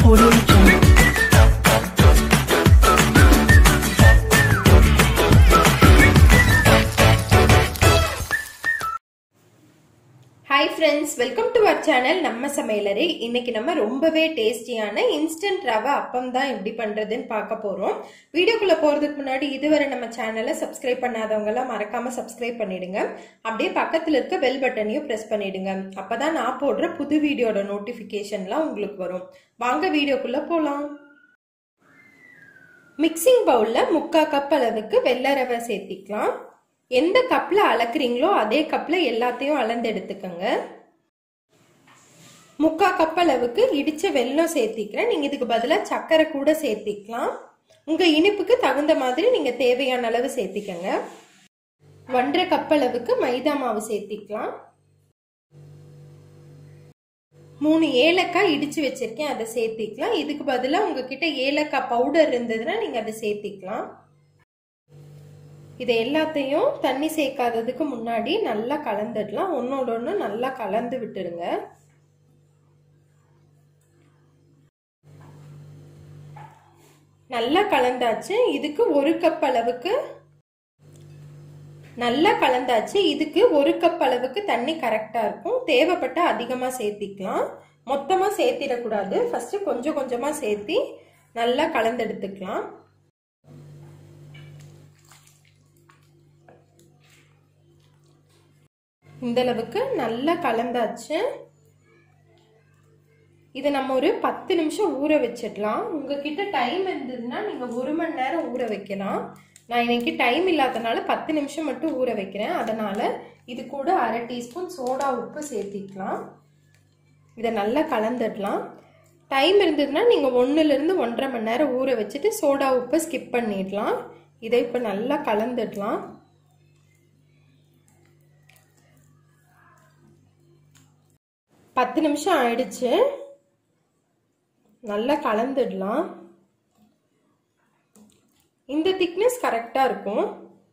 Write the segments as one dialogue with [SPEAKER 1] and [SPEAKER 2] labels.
[SPEAKER 1] Audio Jungle.
[SPEAKER 2] Hi friends welcome to our channel நம்ம சமையலறை இன்னைக்கு நம்ம ரொம்பவே டேஸ்டியான இன்ஸ்டன்ட் ரவை அப்பம் தான் எப்படி பண்றதுன்னு பார்க்க போறோம் வீடியோக்குள்ள போறதுக்கு முன்னாடி இதுவரை நம்ம சேனலை சப்ஸ்கிரைப் பண்ணாதவங்க எல்லாம் மறக்காம சப்ஸ்கிரைப் பண்ணிடுங்க அப்படியே பக்கத்துல இருக்க பெல் பட்டனையும் பிரஸ் பண்ணிடுங்க அப்பதான் நான் போடுற புது வீடியோட நோட்டிபிகேஷன்லாம் உங்களுக்கு வரும் வாங்க வீடியோக்குள்ள போலாம் மிக்சிங் பவுல்ல முக்கா கப் அளவுக்கு வெள்ளை ரவை சேர்த்திக்கலாம் எந்த கப்ல அளக்குறீங்களோ அதே கப்ல எல்லாத்தையும் அளந்து எடுத்துக்கோங்க முக்கா கப் அளவுக்கு இடிச்ச வெல்லம் சேர்த்திக்கிறேன் நீங்க இதுக்கு பதிலாக சர்க்கரை கூட சேர்த்திக்கலாம் உங்க இனிப்புக்கு தகுந்த மாதிரி நீங்க தேவையான அளவு சேர்த்திக்கங்க ஒன்றரை கப் அளவுக்கு மைதா மாவு சேர்த்திக்கலாம் மூணு ஏலக்காய் இடிச்சு வச்சிருக்கேன் அதை சேர்த்திக்கலாம் இதுக்கு பதிலாக உங்ககிட்ட ஏலக்காய் பவுடர் இருந்ததுன்னா நீங்க அதை சேர்த்திக்கலாம் இதை எல்லாத்தையும் தண்ணி சேர்க்காததுக்கு முன்னாடி நல்லா கலந்துடலாம் ஒன்னோட ஒன்று நல்லா கலந்து விட்டுடுங்க நல்லா கலந்தாச்சு இதுக்கு ஒரு கப் அளவுக்கு நல்லா கலந்தாச்சு இதுக்கு ஒரு கப் அளவுக்கு தண்ணி கரெக்டா இருக்கும் தேவைப்பட்ட அதிகமா சேர்த்திக்கலாம் மொத்தமா சேர்த்திடக்கூடாது ஃபர்ஸ்ட் கொஞ்சம் கொஞ்சமா சேர்த்தி நல்லா கலந்தெடுத்துக்கலாம் இந்த அளவுக்கு நல்லா கலந்தாச்சு இதை நம்ம ஒரு பத்து நிமிஷம் ஊற வச்சிடலாம் உங்ககிட்ட டைம் இருந்ததுன்னா நீங்க ஒரு மணி நேரம் ஊற வைக்கலாம் நான் இன்னைக்கு டைம் இல்லாதனால பத்து நிமிஷம் மட்டும் ஊற வைக்கிறேன் அதனால இது கூட அரை டீஸ்பூன் சோடா உப்பு சேர்த்திக்கலாம் இதை நல்லா கலந்துடலாம் டைம் இருந்ததுன்னா நீங்கள் ஒன்றுலேருந்து ஒன்றரை மணி நேரம் ஊற வச்சுட்டு சோடா உப்பை ஸ்கிப் பண்ணிடலாம் இதை இப்போ நல்லா கலந்துடலாம் பத்து நிமிஷம் ஆயிடுச்சு நல்லா கலந்துடலாம் இந்த திக்னஸ் கரெக்டாக இருக்கும்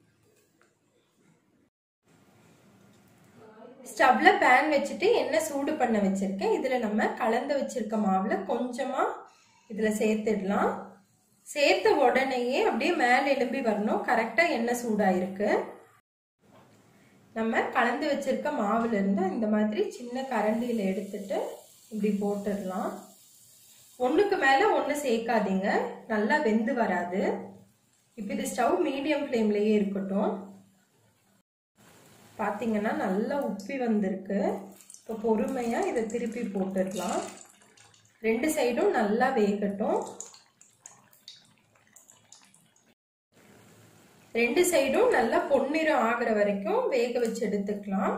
[SPEAKER 2] ஸ்டவ்ல பேன் வச்சுட்டு எண்ணெய் சூடு பண்ண வச்சிருக்கேன் இதில் நம்ம கலந்து வச்சிருக்க மாவுல கொஞ்சமாக இதில் சேர்த்துடலாம் சேர்த்த உடனேயே அப்படியே மேலே எலும்பி வரணும் கரெக்டாக எண்ணெய் சூடாயிருக்கு நம்ம கலந்து வச்சிருக்க மாவுல இருந்து இந்த மாதிரி சின்ன கரண்டியில எடுத்துட்டு இப்படி போட்டுடலாம் ஒண்ணுக்கு மேல ஒண்ணு சேர்க்காதீங்க நல்லா வெந்து வராது இப்போ இது ஸ்டவ் மீடியம் ஃப்ளேம்லயே இருக்கட்டும் பார்த்தீங்கன்னா நல்லா உப்பி வந்திருக்கு இப்போ பொறுமையா இதை திருப்பி போட்டுடலாம் ரெண்டு சைடும் நல்லா வேகட்டும் ரெண்டு சைடும் நல்லா பொன்னிறம் ஆகிற வரைக்கும் வேக வச்சு எடுத்துக்கலாம்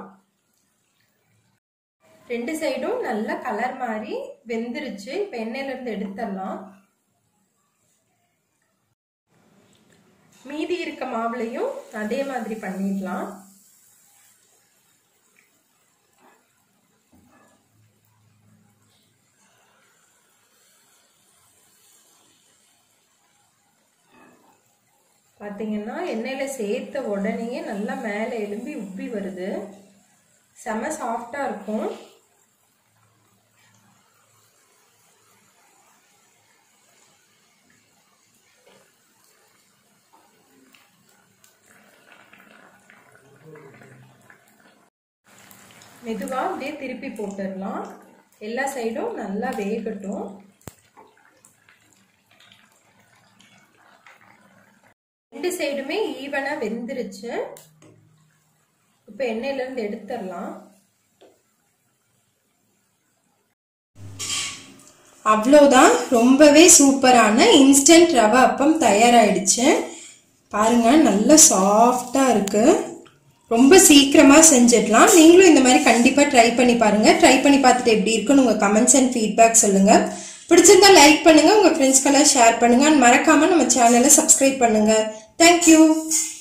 [SPEAKER 2] ரெண்டு சைடும் நல்லா கலர் மாதிரி வெந்துருச்சு இப்ப எண்ணெயில இருந்து எடுத்துடலாம் மீதி இருக்க மாவுலையும் அதே மாதிரி பண்ணிடலாம் பார்த்தீங்கன்னா எண்ணெயில் சேர்த்த உடனேயே நல்லா மேலே எலும்பி உப்பி வருது செம சாஃப்டாக இருக்கும் மெதுவாக அப்படியே திருப்பி போட்டுடலாம் எல்லா சைடும் நல்லா வேகட்டும் ரெண்டு சைடுமே ஈவனா வெந்துருச்சு இப்போ எண்ணெயில இருந்து எடுத்துடலாம் அவ்வளோதான் ரொம்பவே சூப்பரான இன்ஸ்டன்ட் ரவை அப்பம் தயாராயிடுச்சு பாருங்க நல்லா சாஃப்டா இருக்கு ரொம்ப சீக்கிரமா செஞ்சிடலாம் நீங்களும் இந்த மாதிரி கண்டிப்பா ட்ரை பண்ணி பாருங்க ட்ரை பண்ணி பார்த்துட்டு எப்படி இருக்குன்னு உங்க கமெண்ட்ஸ் அண்ட் ஃபீட்பேக் சொல்லுங்க பிடிச்சிருந்தா லைக் பண்ணுங்க உங்க ஃப்ரெண்ட்ஸ்க்கெல்லாம் ஷேர் பண்ணுங்க மறக்காம நம்ம சேனலை சப்ஸ்கிரைப் பண்ணுங்க தேங்க்யூ